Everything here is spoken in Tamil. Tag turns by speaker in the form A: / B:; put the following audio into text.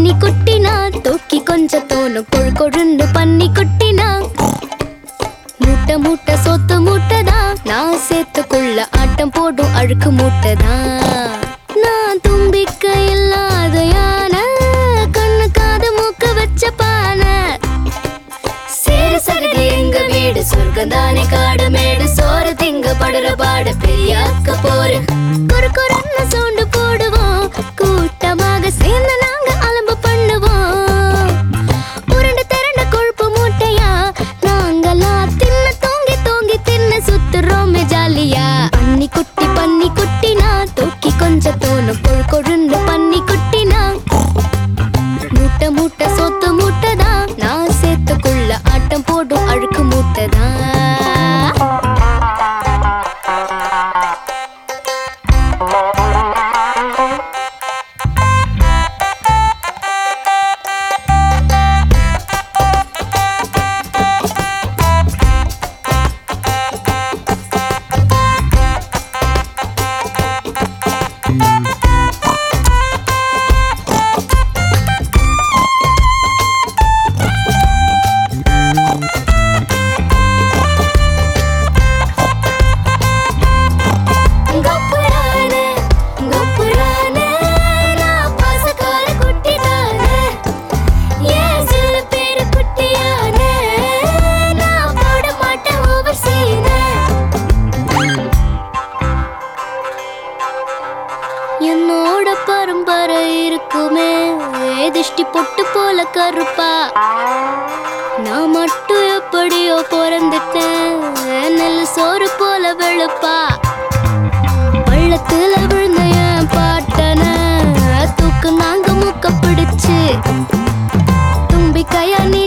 A: பன்னி குட்டினா தூக்கி கொஞ்சம் தோணும் கொழு கொழுன்னு பன்னி குட்டினா மூட்டை மூட்டை சொத்து மூட்டைதான் நான் சேர்த்துக்குள்ள ஆட்டம் போடும் அழுக்கு மூட்டைதான் நான் தும்பிக்க இல்லாத யானை கண்ணு காது மூக்க வச்ச பானை சேர சகதி எங்க வீடு சொர்க்கம் தானே காடு மேடு சோறு திங்க படுற பாடு பெரியாக்க போரு குறு குறுன்னு சோண்டு போடுவோம் கூட்டமாக சேர்ந்து நாங்க அலம்பு பண்ணுவோம் உருண்டு திரண்ட கொழுப்பு மூட்டையா நாங்களா தின்ன தூங்கி தூங்கி தின்ன சுத்துறோமே ஜாலியா பன்னி குட்டி பன்னி குட்டினா தூக்கி கொஞ்சம் தோணும் கொழு கொழுன்னு பன்னி குட்டினா மூட்டை மூட்டை சொத்து மூட்டை தான் நான் சேர்த்துக்குள்ள ஆட்டம் போடும் அழுக்கு மூட்டை தான் கொப்புரானே, கொப்புரானே, நான் பாசக்கார குட்டிதானே. ஏன் சில பேரு குட்டியானே, நான் போட மாட்டேன் over scene. என்னோட பரம்பரை இருக்குமே திஷ்டி பொட்டு போல கருப்பா நான் மட்டும் எப்படியோ பிறந்துட்டேன் நெல் சோறு போல வெளுப்பா பள்ளத்துல விழுந்த என் பாட்டன தூக்கு நாங்க மூக்க பிடிச்சு தும்பிக்கையா நீ